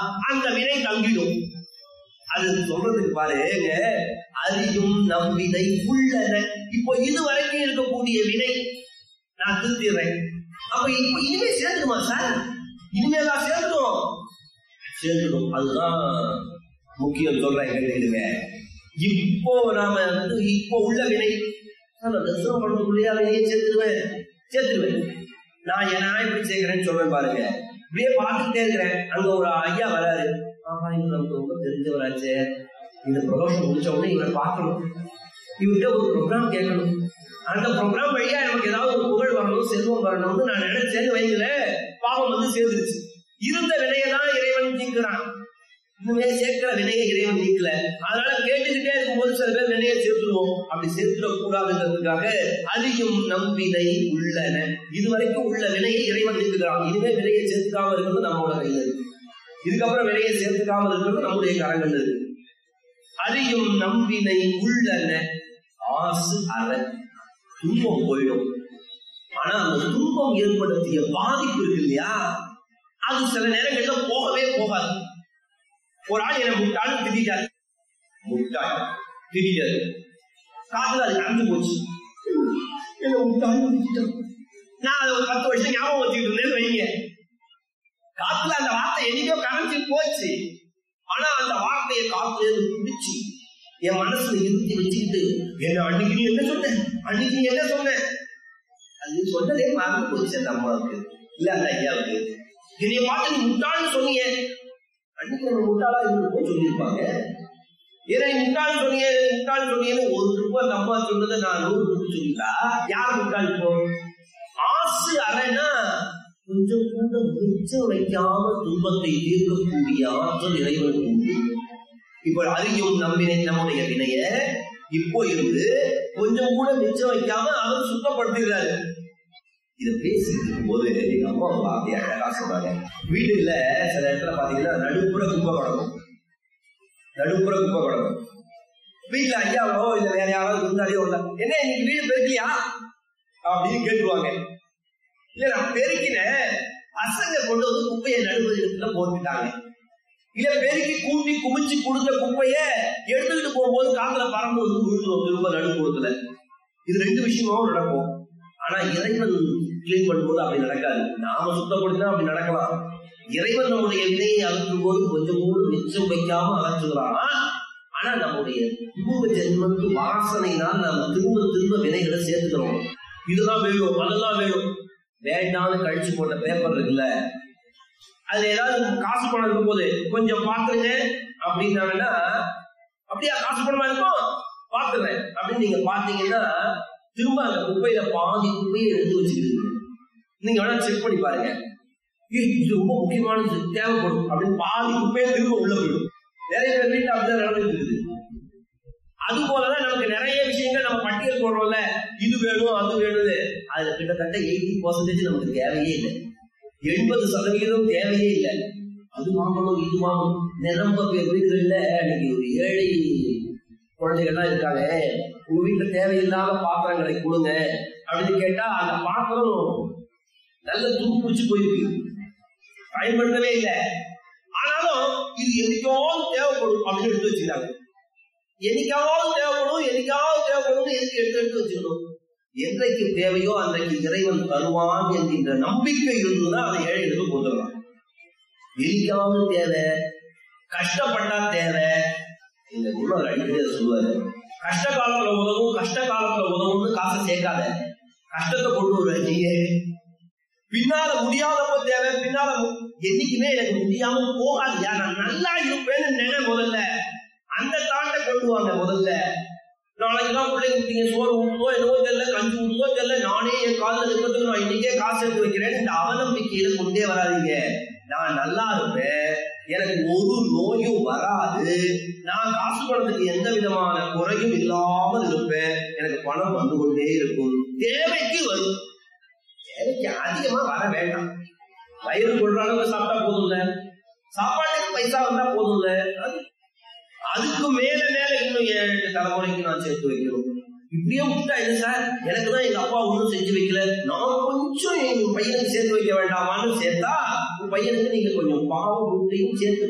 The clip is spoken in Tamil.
அந்த வினை தங்கிடும் அது சொல்றதுக்கு பாருங்க அறியும் நம் வினை உள்ளன இப்போ இது வரைக்கும் இருக்கக்கூடிய வினை நான் திருத்திடுறேன் அப்ப இப்போ இனிமே சேர்த்துக்குமா சார் இனிமேதான் சேர்த்துடும் சேர்த்துடும் அதுதான் முக்கியம் சொல்றேன் கேட்டுக்கிடுங்க இப்போ நாம வந்து இப்போ உள்ள வினை சார் நான் தரிசனம் பண்றதுக்குள்ளேயே வினையை சேர்த்துருவேன் சேர்த்துருவேன் நான் என்ன இப்படி சேர்க்கிறேன்னு சொல்றேன் பாருங்க இப்படியே பார்த்துக்கிட்டே இருக்கிறேன் அங்க ஒரு ஐயா வராரு ஆமா இவர் நமக்கு ரொம்ப தெரிஞ்சவராச்சே இந்த ப்ரொமோஷன் முடிச்ச உடனே இவரை பார்க்கணும் இவர்கிட்ட ஒரு ப்ரோக்ராம் கேட்கணும் அந்த ப்ரோக்ராம் வழியா நமக்கு ஏதாவது ஒரு புகழ் வரணும் செல்வம் வரணும்னு நான் நினைச்சேன்னு வைக்கல பாவம் வந்து சேர்ந்துருச்சு இருந்த வினையை தான் இறைவன் நீக்கிறான் இன்னுமே சேர்க்கிற வினையை இறைவன் நீக்கல அதனால கேட்டுக்கிட்டே இருக்கும்போது சில பேர் வினையை சேர்த்துருவோம் அப்படி சேர்த்துட கூடாதுங்கிறதுக்காக அதிகம் நம்பினை உள்ளன இதுவரைக்கும் உள்ள வினையை இறைவன் நீக்குகிறான் இனிமே வினையை சேர்த்துக்காம இருக்கிறது நம்மளோட கையில இருக்கு இதுக்கப்புறம் வினையை சேர்த்துக்காம இருக்கிறது நம்முடைய கரங்கள் இருக்கு அறியும் நம்பினை உள்ளன ஆசு அற துன்பம் போயிடும் ஆனா அந்த துன்பம் ஏற்படுத்திய பாதிப்பு இருக்கு இல்லையா அது சில நேரங்கள்ல போகவே போகாது ஒரு ஆள் என்ன முட்டாள் திட்டாரு முட்டாள் திட்டாரு காதுல அது கலந்து போச்சு என்ன முட்டாள் திட்டான் நான் அதை ஒரு பத்து வருஷம் ஞாபகம் வச்சுக்கிட்டு இருந்தேன்னு வைங்க காத்துல அந்த வார்த்தை என்னைக்கோ கரைஞ்சு போச்சு ஆனா அந்த வார்த்தையை காத்துல இருந்து பிடிச்சி என் மனசுல இருத்தி வச்சுக்கிட்டு என்ன அன்னைக்கு நீ என்ன சொன்ன அன்னைக்கு நீ என்ன சொன்ன அது சொன்னதே மறந்து போச்சு அந்த அம்மாவுக்கு இல்ல அந்த ஐயாவுக்கு என்னைய பார்த்து நீ முட்டாள்னு சொன்னீங்க அன்னைக்கு நம்ம முட்டாளா இருந்திருப்போம் சொல்லியிருப்பாங்க ஏன்னா நீ முட்டாள் சொன்னீங்க முட்டாள் சொன்னீங்கன்னு ஒரு ட்ரிப்பு அந்த அம்மா சொன்னதை நான் நூறு ட்ரிப்பு சொல்லிட்டா யார் முட்டாள் இப்போ ஆசு அறைனா கொஞ்சம் கூட மிச்சம் வைக்காம துன்பத்தை தீர்க்கக்கூடிய ஆற்றல் இறைவனுக்கு உண்டு இப்ப அறியும் நம்பினை நம்முடைய வினைய இப்போ இருந்து கொஞ்சம் கூட மிச்சம் வைக்காம அவர் சுத்தப்படுத்துகிறாரு இத பேசிட்டு இருக்கும்போது எங்க அம்மா வார்த்தையை அழகா சொன்னாங்க வீடுல சில இடத்துல பாத்தீங்கன்னா நடுப்புற குப்பை கிடக்கும் நடுப்புற குப்பை கிடக்கும் வீட்டுல ஐயாவோ இல்ல வேற யாராவது இருந்தாலே இல்ல என்ன இன்னைக்கு வீடு பெருக்கலையா அப்படின்னு கேட்டுருவாங்க இல்ல நான் பெருக்கினேன் பசங்க கொண்டு வந்து குப்பையை நடுவது இடத்துல போட்டுட்டாங்க இல்ல பெருக்கி கூட்டி குமிச்சு கொடுத்த குப்பைய எடுத்துக்கிட்டு போகும்போது காத்துல பறந்து வந்து விழுந்துரும் திரும்ப நடுப்புறத்துல இது ரெண்டு விஷயமாவும் நடக்கும் ஆனா இறைவன் கிளீன் பண்ணும்போது அப்படி நடக்காது நாம சுத்தப்படுத்தினா அப்படி நடக்கலாம் இறைவன் நம்முடைய வினையை அகற்றும் போது கொஞ்சம் கூட மிச்சம் வைக்காம அகற்றுகிறான் ஆனா நம்முடைய பூர்வ ஜென்மத்து வாசனையினால் நாம திரும்ப திரும்ப வினைகளை சேர்த்துக்கிறோம் இதுதான் வேணும் அதெல்லாம் வேணும் வேண்டாம்னு கழிச்சு போட்ட பேப்பர் இருக்குல்ல அதுல ஏதாவது காசு பணம் இருக்கும் போது கொஞ்சம் பாத்துருங்க அப்படின்னாங்கன்னா அப்படியா காசு பணமா இருக்கும் பாத்துறேன் அப்படின்னு நீங்க பாத்தீங்கன்னா திரும்ப அந்த குப்பையில பாதி குப்பையை எடுத்து வச்சுக்கிட்டு நீங்க வேணா செக் பண்ணி பாருங்க ஏய், இது ரொம்ப முக்கியமானது தேவைப்படும் அப்படின்னு பாதி குப்பையை திரும்ப உள்ள போயிடும் நிறைய பேர் வீட்டுல அப்படிதான் நடந்துட்டு இருக்குது அது போலதான் நமக்கு நிறைய விஷயங்கள் நம்ம பட்டியல் போடுறோம்ல இது வேணும் அது வேணும்னு அதுல கிட்டத்தட்ட எயிட்டி பர்சன்டேஜ் நமக்கு தேவையே இல்லை எண்பது சதவீதம் தேவையே இல்லை அது வாங்கணும் இது வாங்கணும் நிரம்ப பேர் வீடுகள்ல இன்னைக்கு ஒரு ஏழை குழந்தைகள்லாம் இருக்காங்க உங்க வீட்டுல தேவையில்லாத பாத்திரங்களை கொடுங்க அப்படின்னு கேட்டா அந்த பாத்திரம் நல்ல துரு பிடிச்சு போயிருக்கு பயன்படுத்தவே இல்லை ஆனாலும் இது என்னைக்காவது தேவைப்படும் அப்படின்னு எடுத்து வச்சுக்கிறாங்க என்னைக்காவது தேவைப்படும் என்னைக்காவது தேவைப்படும் எதுக்கு எடுத்து எடுத்து வச்சுக்கணும் என்றைக்கு தேவையோ அன்றைக்கு இறைவன் தருவான் என்கின்ற நம்பிக்கை இருந்ததுன்னா அதை ஏழைகளுக்கு கொடுத்துடலாம் என்னைக்காவது தேவை கஷ்டப்பட்டா தேவை இந்த குருவர் அடிக்கடி அதை சொல்லுவாரு கஷ்ட காலத்துல உதவும் கஷ்ட காலத்துல உதவும்னு காசை சேர்க்காத கஷ்டத்தை கொண்டு வருவ நீயே பின்னால முடியாதப்ப தேவை பின்னால மு- என்னைக்குமே எனக்கு முடியாம போகாது நான் நல்லா இருப்பேன்னு நினை முதல்ல அந்த தாட்டை கொண்டு வாங்க முதல்ல நாளைக்கு தான் பிள்ளைங்க ஊட்டிங்க சோறு ஊட்டுதோ என்னவோ தெரியல கஞ்சி ஊட்டுதோ தெரியல நானே என் காலில் இருக்கிறதுக்கு நான் இன்னைக்கே காசு எடுத்து வைக்கிறேன் இந்த அவநம்பிக்கையில கொண்டே வராதீங்க நான் நல்லா இருப்பேன் எனக்கு ஒரு நோயும் வராது நான் காசு பணத்துக்கு எந்த விதமான குறையும் இல்லாமல் இருப்பேன் எனக்கு பணம் வந்து கொண்டே இருக்கும் தேவைக்கு வரும் தேவைக்கு அதிகமா வர வேண்டாம் வயிறு கொள்ற அளவுக்கு சாப்பிட்டா போதும்ல சாப்பாட்டுக்கு பைசா வந்தா போதும்ல அது அதுக்கு மேல மேல இன்னும் ஏழு தலைமுறைக்கு நான் சேர்த்து வைக்கணும் இப்படியே விட்டா என்ன சார் எனக்கு தான் எங்க அப்பா ஒண்ணும் செஞ்சு வைக்கல நான் கொஞ்சம் எங்க பையனுக்கு சேர்த்து வைக்க வேண்டாமான்னு சேர்த்தா உங்க பையனுக்கு நீங்க கொஞ்சம் பாவம் விட்டையும் சேர்த்து